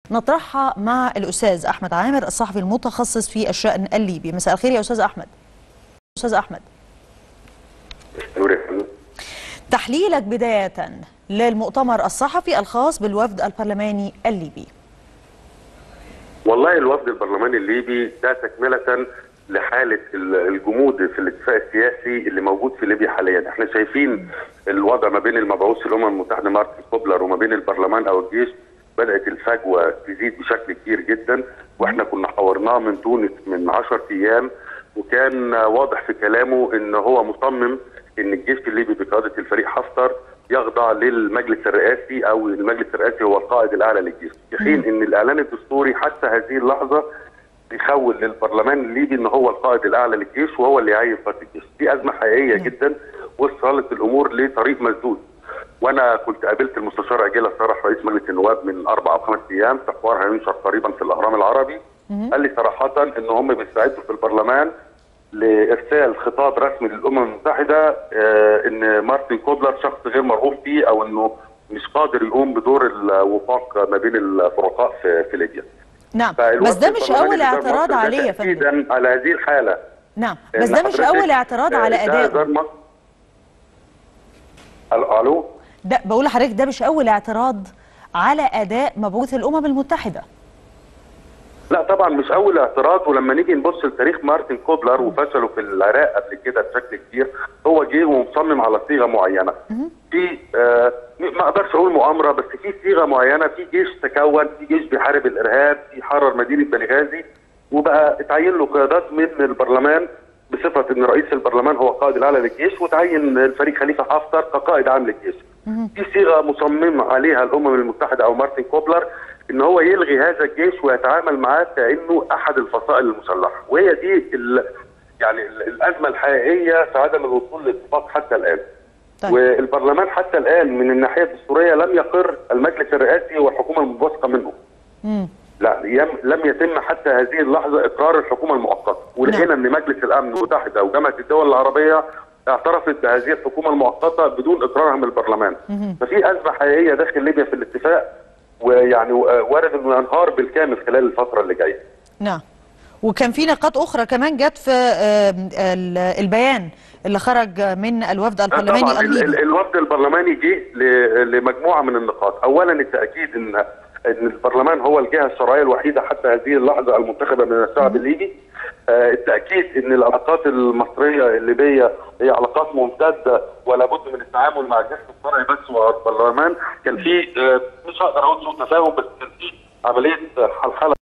نطرحها مع الأستاذ أحمد عامر الصحفي المتخصص في الشأن الليبي مساء الخير يا أستاذ أحمد أستاذ أحمد تحليلك بداية للمؤتمر الصحفي الخاص بالوفد البرلماني الليبي والله الوفد البرلماني الليبي ده تكملة لحالة الجمود في الاتفاق السياسي اللي موجود في ليبيا حاليا احنا شايفين الوضع ما بين المبعوث الامم المتحدة مارتن كوبلر وما بين البرلمان او الجيش بدأت الفجوة تزيد بشكل كبير جدا واحنا كنا حورناه من تونس من 10 ايام وكان واضح في كلامه ان هو مصمم ان الجيش الليبي بقيادة الفريق حفتر يخضع للمجلس الرئاسي او المجلس الرئاسي هو القائد الاعلى للجيش في حين ان الاعلان الدستوري حتى هذه اللحظه بيخول للبرلمان الليبي ان هو القائد الاعلى للجيش وهو اللي يعين قائد الجيش دي ازمه حقيقيه جدا وصلت الامور لطريق مسدود وانا كنت قابلت المستشار عجيله صرح رئيس مجلس النواب من اربع او خمس ايام في حوار هينشر قريبا في الاهرام العربي قال لي صراحه ان هم بيستعدوا في البرلمان لارسال خطاب رسمي للامم المتحده آه ان مارتن كوبلر شخص غير مرغوب فيه او انه مش قادر يقوم بدور الوفاق ما بين الفرقاء في, في ليبيا. نعم بس ده مش اول اعتراض عليه يا فندم. على هذه الحاله. نعم بس ده مش اول اعتراض على ادائه. الو ده بقول لحضرتك ده مش اول اعتراض على اداء مبعوث الامم المتحده. لا طبعا مش اول اعتراض ولما نيجي نبص لتاريخ مارتن كوبلر وفشله في العراق قبل كده بشكل كبير هو جه ومصمم على صيغه معينه في آه ما اقدرش اقول مؤامره بس في صيغه معينه في جيش تكون في جيش بيحارب الارهاب في حرر مدينه بنغازي وبقى اتعين له قيادات من البرلمان بصفه ان رئيس البرلمان هو القائد الاعلى للجيش وتعين الفريق خليفه حفتر كقائد عام للجيش. في صيغه مصمم عليها الامم المتحده او مارتن كوبلر ان هو يلغي هذا الجيش ويتعامل معاه كانه احد الفصائل المسلحه وهي دي ال يعني الازمه الحقيقيه في عدم الوصول لاتفاق حتى الان. طيب. والبرلمان حتى الان من الناحيه الدستوريه لم يقر المجلس الرئاسي والحكومه المنبثقه منه. مم. لا لم يتم حتى هذه اللحظه اقرار الحكومه المؤقته ولقينا ان مجلس الامن المتحد او جامعه الدول العربيه اعترفت بهذه الحكومه المؤقته بدون اقرارها من البرلمان. مم. ففي ازمه حقيقيه داخل ليبيا في الاتفاق ويعني وارد انه ينهار بالكامل خلال الفتره اللي جايه. نعم. وكان في نقاط اخرى كمان جت في البيان اللي خرج من الوفد البرلماني طبعا الليبي. الوفد البرلماني جه لمجموعه من النقاط، اولا التاكيد ان ان البرلمان هو الجهه الشرعيه الوحيده حتى هذه اللحظه المنتخبه من الشعب الليبي. التاكيد ان العلاقات المصريه الليبيه هي علاقات ممتده ولا بد من التعامل مع الجهاز الشرعي بس والبرلمان كان في مش هقدر اقول سوء تفاهم بس كان في عمليه حلحله